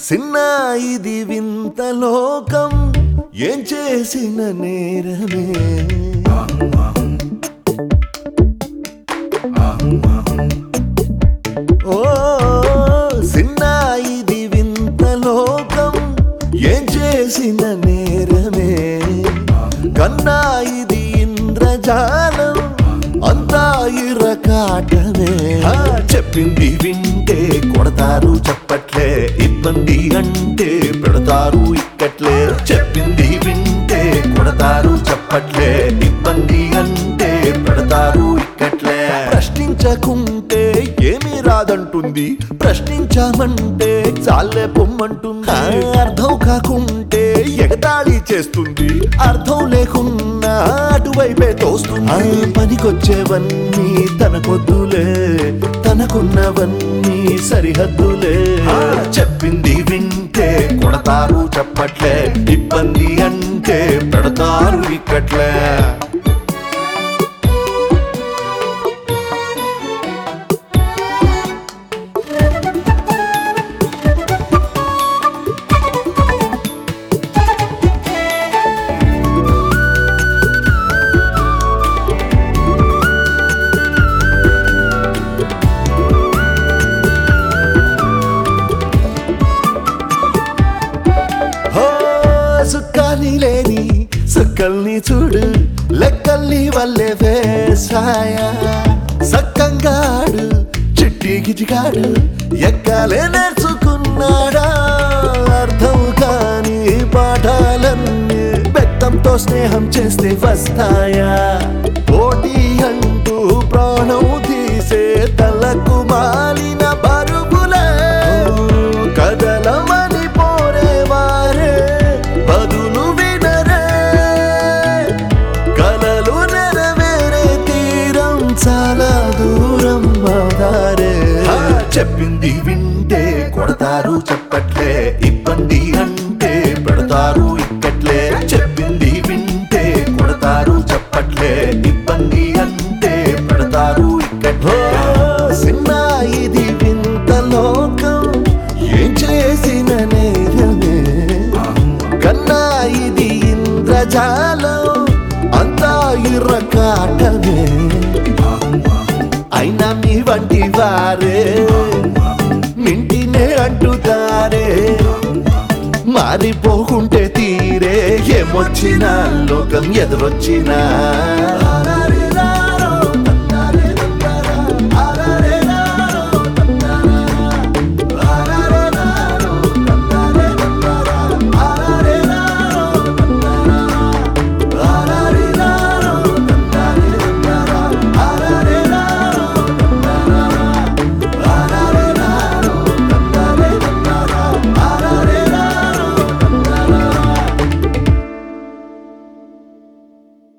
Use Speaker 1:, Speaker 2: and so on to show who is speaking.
Speaker 1: సిన్న ఇది వింత లోకం ఏం చేసిన నేరమే ఓ సిన్న ఇది వింత లోకం ఏం చేసిన నేరమే కన్నా ఇది ఇంద్రజాలం అంతా ఇరకాటమే ఆ, చెప్పింది వింటే కొడతారు చెప్పట్లే ఇబ్బంది అంటే పెడతారు ఇక్కట్లే చెప్పింది వింటే కొడతారు చెప్పట్లే ఇబ్బంది అంటే పెడతారు ఇక్కట్లే ప్రశ్నించకుంటే ఏమీ రాదంటుంది ప్రశ్నించామంటే చాలే పొమ్మంటుంది ఆ, అర్థం కాకుంటే ఎగతాళి చేస్తుంది అర్థం లేకున్నా అటువైపే తోస్తుంది ఆ, పనికొచ్చేవన్నీ తనకొద్దులే తనకున్నవన్నీ సరిహద్దులే ఆ, చెప్పింది వింటే కొడతారు చెప్పట్లే ఇబ్బంది అంటే పెడతారు ఇక్కట్లే హో సుక్కాని లేని సుక్కల్ని చూడు లెక్కల్ని వల్లే వేసాయ సక్కంగాడు చిట్టి గిజిగాడు ఎక్కాలే నేర్చుకున్నాడా అర్థం కాని పాఠాలన్నీ బెత్తంతో స్నేహం చేస్తే వస్తాయా పోటీ అంటూ ప్రాణం తీసే తలకు మాలిన బరువులే కదలమని పోరేవారే బదులు వినరే కలలు నెరవేరే తీరం చాలా దూరం మాదారే ఆ, చెప్పింది వింటే కొడతారు చెప్పట్లే ఇబ్బంది అంటే పెడతారు ఇక్కట్లే చెప్పింది వింటే కొడతారు చెప్పట్లే ఇబ్బంది అంటే పెడతారు ఇక్కట్లే సిన్న ఇది వింత లోకం ఏం చేసిన నేరమే కన్నా ఇది ఇంద్రజాలం అంతా ఇర్రకాటమే అయినా మీ వంటి వారే మింటినే అంటుతారే మారిపోకుంటే తీరే ఏమొచ్చినా లోకం ఎదురొచ్చినా